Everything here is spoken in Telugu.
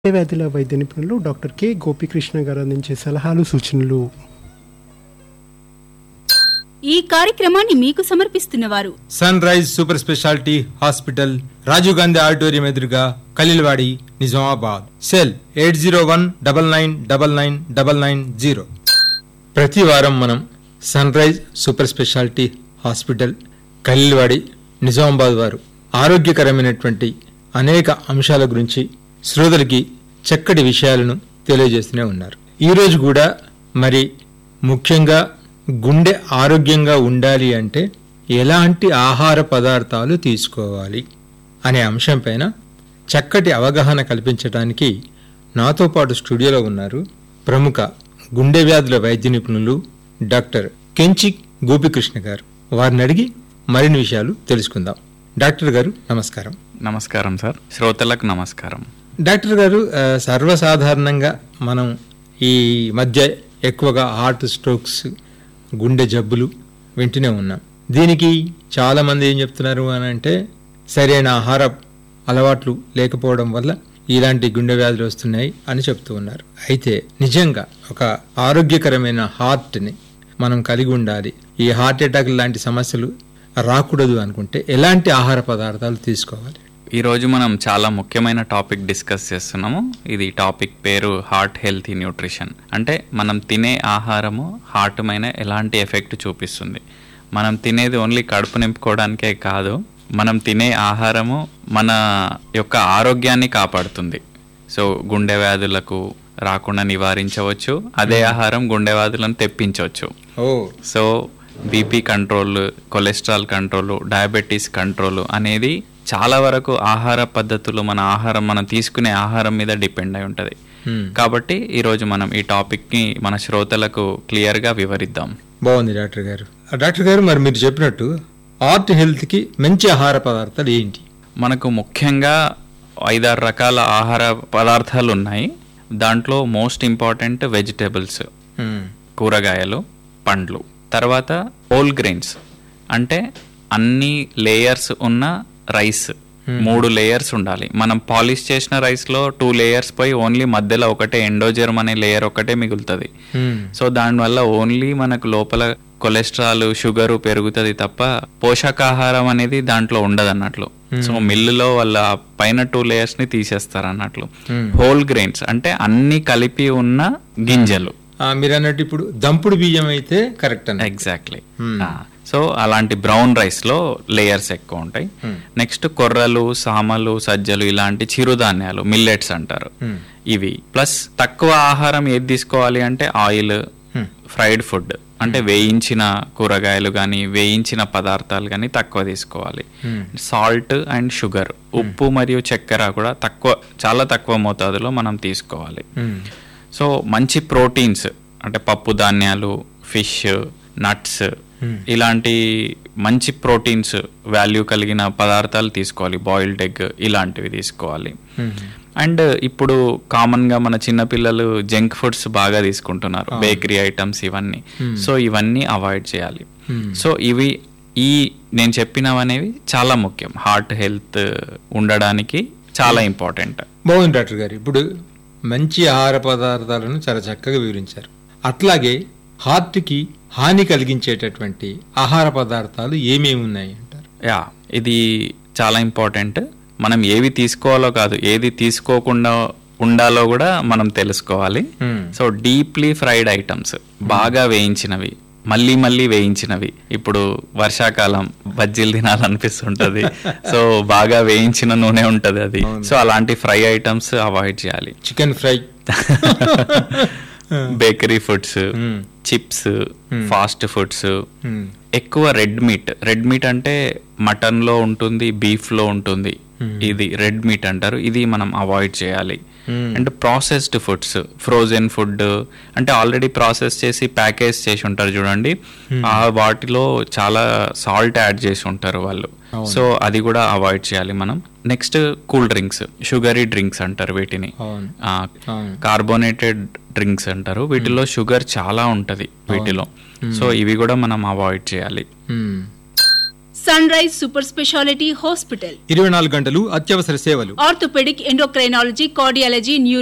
వ్యాధుల వైద్య నిపుణులు డాక్టర్ కె గోపికృష్ణ గారు అందించే సలహాలు సూచనలు ఈ కార్యక్రమాన్ని మీకు సమర్పిస్తున్నవారు sunrise super speciality hospital Rajiv Gandhi auditorium ఎదురుగా Kalilwadi Nizamabad cell eight zero one double nine double nine double nine zero ప్రతి వారం మనం sunrise super speciality hospital Kalilwadi Nizamabad వారు ఆరోగ్యకరమైనటువంటి అనేక అంశాల గురించి శ్రోతలకి చక్కటి విషయాలను తెలియజేస్తూనే ఉన్నారు ఈరోజు కూడా మరి ముఖ్యంగా గుండె ఆరోగ్యంగా ఉండాలి అంటే ఎలాంటి ఆహార పదార్థాలు తీసుకోవాలి అనే అంశంపైన చక్కటి అవగాహన కల్పించడానికి నాతో పాటు స్టూడియోలో ఉన్నారు ప్రముఖ గుండె వ్యాధుల వైద్య నిపుణులు డాక్టర్ కెంచి గోపికృష్ణ గారు వారిని అడిగి మరిన్ని విషయాలు తెలుసుకుందాం డాక్టర్ గారు నమస్కారం నమస్కారం సార్ శ్రోతలకు నమస్కారం డాక్టర్ గారు ఆ, సర్వసాధారణంగా మనం ఈ మధ్య ఎక్కువగా హార్ట్ స్ట్రోక్స్ గుండె జబ్బులు వింటూనే ఉన్నాం దీనికి చాలా మంది ఏం చెప్తున్నారు అని అంటే సరైన ఆహార అలవాట్లు లేకపోవడం వల్ల ఇలాంటి గుండె వ్యాధులు వస్తున్నాయి అని చెప్తూ ఉన్నారు అయితే నిజంగా ఒక ఆరోగ్యకరమైన హార్ట్ని మనం కలిగి ఉండాలి ఈ హార్ట్ అటాక్ లాంటి సమస్యలు రాకూడదు అనుకుంటే ఎలాంటి ఆహార పదార్థాలు తీసుకోవాలి ఈరోజు మనం చాలా ముఖ్యమైన టాపిక్ డిస్కస్ చేస్తున్నాము ఇది టాపిక్ పేరు హార్ట్ హెల్తీ న్యూట్రిషన్ అంటే మనం తినే ఆహారము హార్ట్ పైన ఎలాంటి ఎఫెక్ట్ చూపిస్తుంది మనం తినేది ఓన్లీ కడుపు నింపుకోవడానికే కాదు మనం తినే ఆహారము మన యొక్క ఆరోగ్యాన్ని కాపాడుతుంది సో గుండె వ్యాధులకు రాకుండా నివారించవచ్చు అదే ఆహారం గుండె వ్యాధులను తెప్పించవచ్చు oh so BP control cholesterol control diabetes control అనేది చాలా వరకు ఆహార పద్ధతులు మన ఆహారం మనం తీసుకునే ఆహారం మీద డిపెండ్ అయి ఉంటుంది Hmm. కాబట్టి ఈరోజు మనం ఈ టాపిక్ని మన శ్రోతలకు క్లియర్గా వివరిద్దాం బాగుంది డాక్టర్ గారు ఆ డాక్టర్ గారు మరి మీరు చెప్పినట్టు హార్ట్ హెల్త్ కి మంచి ఆహార పదార్థాలు ఏంటి మనకు ముఖ్యంగా ఐదారు రకాల ఆహార పదార్థాలు ఉన్నాయి దాంట్లో మోస్ట్ ఇంపార్టెంట్ వెజిటేబుల్స్ మ్మ్. కూరగాయలు పండ్లు తర్వాత హోల్ గ్రెయిన్స్ అంటే అన్ని లేయర్స్ ఉన్న రైస్ మూడు లేయర్స్ ఉండాలి మనం పాలిష్ చేసిన రైస్ లో టూ లేయర్స్ పోయి ఓన్లీ మధ్యలో ఒకటే ఎండోజెర్మ్ అనే లేయర్ ఒకటే మిగులుతుంది మ్మ్. సో దానివల్ల ఓన్లీ మనకు లోపల కొలెస్ట్రాల్ షుగర్ పెరుగుతుంది తప్ప పోషకాహారం అనేది దాంట్లో ఉండదు అన్నట్లు సో మిల్లులో వాళ్ళ ఆ పైన టూ లేయర్స్ ని తీసేస్తారు అన్నట్లు హోల్ గ్రెయిన్స్ అంటే అన్ని కలిపి ఉన్న గింజలు ఆ, మీరు అన్నట్టు ఇప్పుడు దంపుడు బియ్యం అయితే కరెక్ట్ అన్న ఎగ్జాక్ట్లీ సో అలాంటి బ్రౌన్ రైస్ లో లేయర్స్ ఎక్కువ ఉంటాయి నెక్స్ట్ కొర్రలు సామలు సజ్జలు ఇలాంటి చిరుధాన్యాలు మిల్లెట్స్ అంటారు ఇవి ప్లస్ తక్కువ ఆహారం ఏది తీసుకోవాలి అంటే ఆయిల్ ఫ్రైడ్ ఫుడ్ అంటే వేయించిన కూరగాయలు కానీ వేయించిన పదార్థాలు కానీ తక్కువ తీసుకోవాలి సాల్ట్ అండ్ షుగర్ ఉప్పు మరియు చక్కెర కూడా తక్కువ చాలా తక్కువ మోతాదులో మనం తీసుకోవాలి సో మంచి ప్రోటీన్స్ అంటే పప్పు ధాన్యాలు ఫిష్ నట్స్ ఇలాంటి మంచి ప్రోటీన్స్ వాల్యూ కలిగిన పదార్థాలు తీసుకోవాలి బాయిల్డ్ ఎగ్ ఇలాంటివి తీసుకోవాలి అండ్ ఇప్పుడు కామన్ గా మన చిన్నపిల్లలు జంక్ ఫుడ్స్ బాగా తీసుకుంటున్నారు బేకరీ ఐటమ్స్ ఇవన్నీ సో ఇవన్నీ అవాయిడ్ చేయాలి సో ఇవి ఈ నేను చెప్పినవనేవి చాలా ముఖ్యం హార్ట్ హెల్త్ ఉండడానికి చాలా ఇంపార్టెంట్ బాగుంది డాక్టర్ గారు ఇప్పుడు మంచి ఆహార పదార్థాలను చాలా చక్కగా వివరించారు అట్లాగే హార్ట్ కి హాని కలిగించేటటువంటి ఆహార పదార్థాలు ఏమేమి ఉన్నాయి అంటారు యా ఇది చాలా ఇంపార్టెంట్ మనం ఏవి తీసుకోవాలో కాదు ఏది తీసుకోకుండా ఉండాలో కూడా మనం తెలుసుకోవాలి Hmm. So deeply fried items బాగా వేయించినవి మళ్ళీ మళ్ళీ వేయించినవి ఇప్పుడు వర్షాకాలం బజ్జీలు తినాలనిపిస్తుంటది సో బాగా వేయించిన నూనె ఉంటది అది సో అలాంటి ఫ్రై ఐటమ్స్ అవాయిడ్ చేయాలి chicken fry bakery foods chips fast foods ఎక్కువ రెడ్ మీట్ రెడ్ మీట్ అంటే మటన్ లో ఉంటుంది బీఫ్ లో ఉంటుంది ఇది రెడ్ మీట్ అంటారు ఇది మనం అవాయిడ్ చేయాలి and processed foods frozen food అంటే ఆల్రెడీ ప్రాసెస్ చేసి ప్యాకేజ్ చేసి ఉంటారు చూడండి ఆ వాటిలో చాలా సాల్ట్ యాడ్ చేసి ఉంటారు వాళ్ళు సో అది కూడా అవాయిడ్ చేయాలి మనం next cool drinks sugary drinks అంటారు వీటిని అవును ఆ, అవును కార్బోనేటెడ్ డ్రింక్స్ అంటారు వీటిలో షుగర్ చాలా ఉంటది వీటిలో సో ఇవి కూడా మనం అవాయిడ్ చేయాలి hmm. Sunrise super speciality hospital ఇరవై నాలుగు గంటలు అత్యవసర సేవలు ఆర్థోపెడిక్ ఎండోక్రైనాలజీ కార్డియాలజీ న్యూరో